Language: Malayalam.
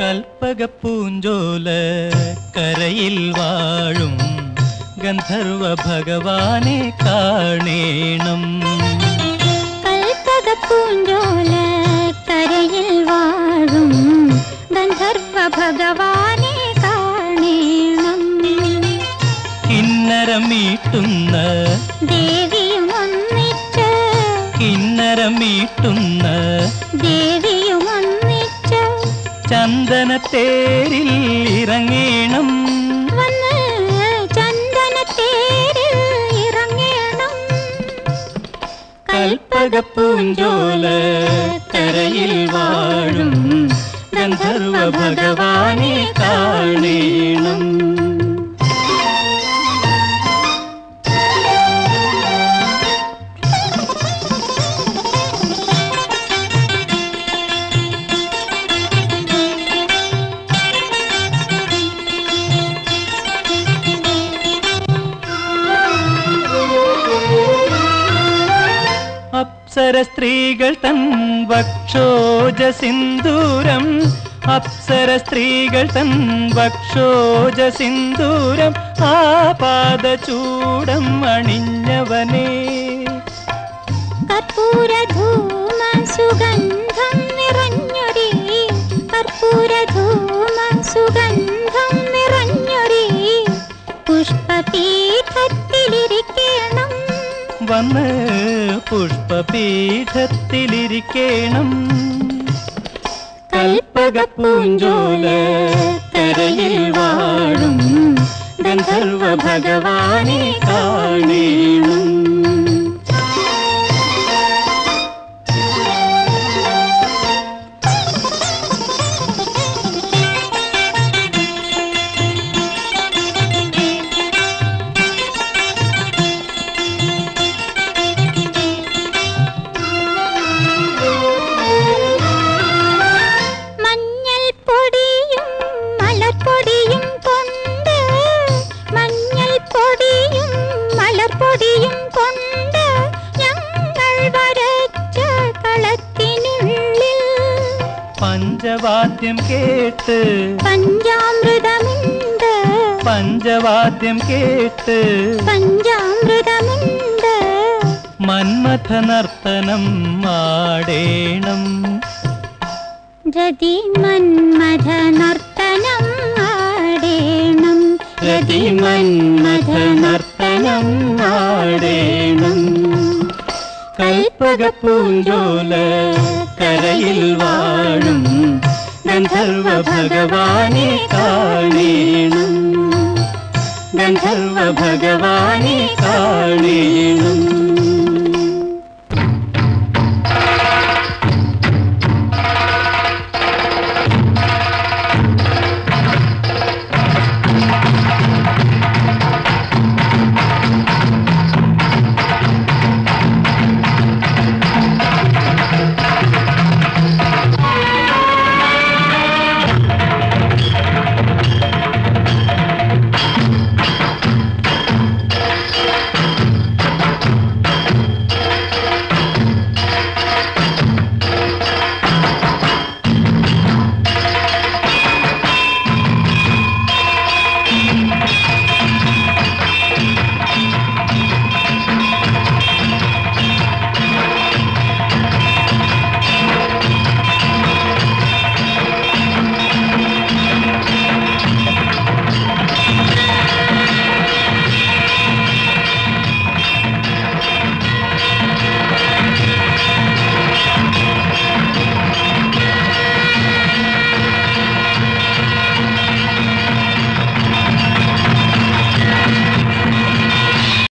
കൽപ്പകപ്പൂഞ്ചോല കരയിൽ വാഴും ഗന്ധർവ ഭഗവാനെ കാണേണം കൽപ്പകപ്പൂഞ്ചോല കരയിൽ വാഴും ഗന്ധർവ ഭഗവാനെ കാണേണം കിന്നരം മീട്ടുന്ന ദേവിയും ഒന്നിച്ച് കിന്നരം മീട്ടുന്ന ദേവിയും ഒന്നിച്ച് ചന്ദനത്തേരിൽ ഇറങ്ങേണം വന്ന് ചന്ദനത്തേരിൽ ഇറങ്ങേണം കൽപ്പകപ്പൂഞ്ചോല കരയിൽ വാഴും ഗന്ധർവ ഭഗവാനെ കാണേണം അപ്സര സ്ത്രീകൾ തൻ വക്ഷോജ സിന്ദൂരം അപ്സര സ്ത്രീകൾ തൻ വക്ഷോജ സിന്ദൂരം ആ പാദചൂടം അണിഞ്ഞവനേ കർപ്പൂരധൂമ സുഗന്ധം നിറഞ്ഞൊരി കർപ്പൂരധൂമ സുഗന്ധം നിറഞ്ഞൊരി പുഷ്പപീഠത്തിലിരിക്കണം വന്ന് പുഷ്പപീഠത്തിലിരിക്കേണം കൽപ്പകപ്പൂഞ്ചോല കരയിൽ വാഴും ഗന്ധർവ ഭഗവാനെ കാണേണം മഞ്ഞൾ പൊടിയും മലർപ്പൊടിയും കൊണ്ട് മഞ്ഞൾ പൊടിയും മലർപ്പൊടിയും കൊണ്ട് ഞങ്ങൾ വരച്ച കളത്തിനുള്ളിൽ പഞ്ചവാദ്യം കേട്ട് പഞ്ചാമൃതമുണ്ട് പഞ്ചവാദ്യം കേട്ട് പഞ്ചാമൃതമുണ്ട് മന്മഥ നർത്തനം ആടേണം രതി മന്മഥ നർത്തനം ആടേണം രതി മന്മഥ നർത്തനം ആടേണം കൽപ്പകപ്പൂഞ്ചോല കരയിൽ വാഴും ഗന്ധർവ ഭഗവാനെ കാണേണം ഗന്ധർവ ഭഗവാനെ കാണേണം